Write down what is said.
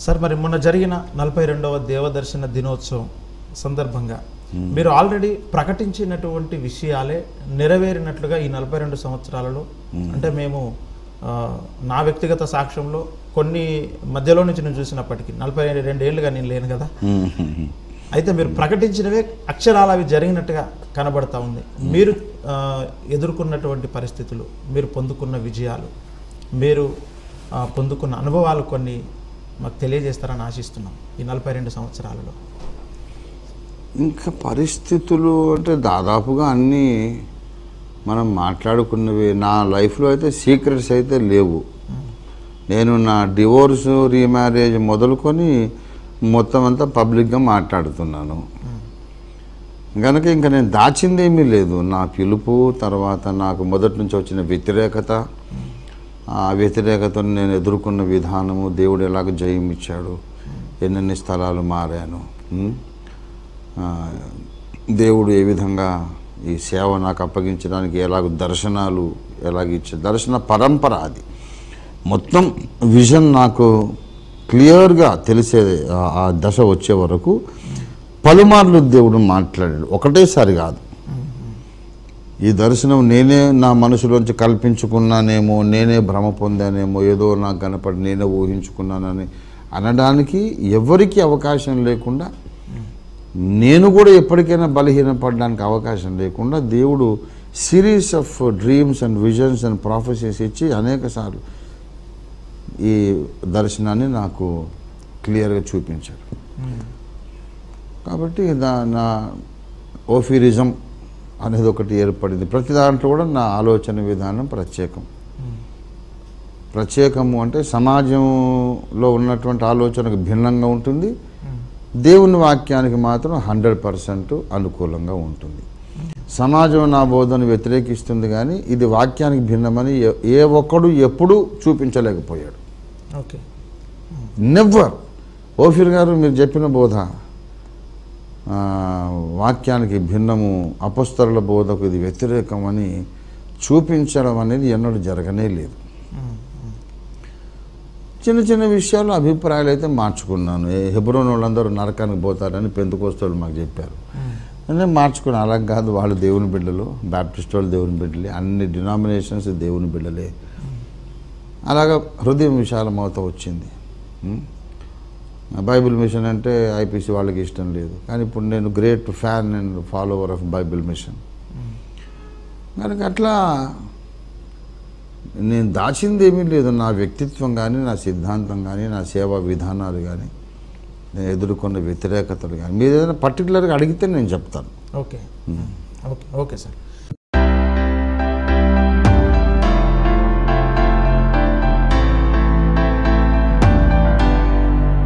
Sir మరి మొన్న జరిగిన నలభై రెండవ దేవదర్శన దినోత్సవం సందర్భంగా మీరు ఆల్రెడీ ప్రకటించినటువంటి విషయాలే నెరవేరినట్లుగా ఈ నలభై రెండు సంవత్సరాలలో అంటే మేము ఆ, నా వ్యక్తిగత సాక్ష్యంలో కొన్ని మధ్యలో నుంచి నేను చూసినప్పటికీ నలభై రెండు ఏళ్ళుగా నేను లేను కదా అయితే మీరు ప్రకటించినవే అక్షరాలు అవి జరిగినట్టుగా కనబడతా ఉంది మీరు ఆ, ఎదుర్కొన్నటువంటి పరిస్థితులు మీరు పొందుకున్న విజయాలు మీరు ఆ, పొందుకున్న అనుభవాలు కొన్ని మాకు తెలియజేస్తారని ఆశిస్తున్నాం ఈ నలభై రెండు సంవత్సరాలలో ఇంకా పరిస్థితులు అంటే దాదాపుగా అన్నీ మనం మాట్లాడుకున్నవి నా లైఫ్లో అయితే సీక్రెట్స్ అయితే లేవు నేను నా డివోర్స్ రీమ్యారేజ్ మొదలుకొని మొత్తం అంతా పబ్లిక్గా మాట్లాడుతున్నాను కనుక ఇంకా నేను దాచిందేమీ లేదు నా పిలుపు తర్వాత నాకు మొదటి నుంచి వచ్చిన వ్యతిరేకత ఆ వ్యతిరేకతను నేను ఎదుర్కొన్న విధానము దేవుడు ఎలాగ జయం ఇచ్చాడు ఎన్నెన్ని స్థలాలు మారాను ఉం? ఆ, దేవుడు ఏ విధంగా ఈ సేవ నాకు అప్పగించడానికి ఎలాగ దర్శనాలు ఎలాగ ఇచ్చే దర్శన పరంపర అది మొత్తం విజన్ నాకు క్లియర్గా తెలిసే ఆ- ఆ దశ వచ్చే వరకు పలుమార్లు దేవుడు మాట్లాడాడు ఒకటేసారి కాదు ఈ దర్శనం నేనే నా మనసులోంచి కల్పించుకున్నానేమో నేనే భ్రమ పొందానేమో ఏదో నాకు కనపడి నేనే ఊహించుకున్నానని అనడానికి ఎవరికీ అవకాశం లేకుండా నేను కూడా ఎప్పటికైనా బలహీనపడడానికి అవకాశం లేకుండా దేవుడు series of dreams and visions and prophecies ఇచ్చి అనేక సార్లు ఈ దర్శనాన్ని నాకు క్లియర్గా చూపించాడు కాబట్టి నా నా ఓఫిరిజం అనేది ఒకటి ఏర్పడింది ప్రతి దాంట్లో కూడా నా ఆలోచన విధానం ప్రత్యేకం ప్రత్యేకము అంటే సమాజంలో ఉన్నటువంటి ఆలోచనకు భిన్నంగా ఉంటుంది దేవుని వాక్యానికి మాత్రం హండ్రెడ్ పర్సెంట్ అనుకూలంగా ఉంటుంది సమాజం నా బోధను వ్యతిరేకిస్తుంది కానీ ఇది వాక్యానికి భిన్నమని ఏ- ఏ ఒక్కడు ఎప్పుడూ చూపించలేకపోయాడు ఓకే నెవర్ ఓఫిర్ గారు మీరు చెప్పిన బోధ ఆ, వాక్యానికి భిన్నము అపస్తరుల బోధకు ఇది వ్యతిరేకమని చూపించడం అనేది ఎన్నడూ జరగనే లేదు చిన్న చిన్న విషయాలు అభిప్రాయాలు అయితే మార్చుకున్నాను ఏ హెబ్రోన్ వాళ్ళందరూ నరకానికి పోతారని పెందుకోస్తోళ్ళు మాకు చెప్పారు నేను మార్చుకున్నాను అలా కాదు వాళ్ళు దేవుని బిడ్డలు బ్యాప్టిస్ట్ వాళ్ళు దేవుని బిడ్డలే అన్ని డినామినేషన్స్ దేవుని బిడ్డలే అలాగా హృదయం విశాలమవుతూ వచ్చింది ఉం? బైబిల్ మిషన్ అంటే ఐపీసీ వాళ్ళకి ఇష్టం లేదు కానీ ఇప్పుడు నేను great fan and follower of Bible mission కనుక అట్లా నేను దాచింది ఏమీ లేదు నా వ్యక్తిత్వం కానీ నా సిద్ధాంతం కానీ నా సేవా విధానాలు కానీ నేను ఎదుర్కొన్న వ్యతిరేకతలు కానీ మీరు ఏదైనా పర్టికులర్గా అడిగితే నేను చెప్తాను ఓకే ఓకే ఓకే సార్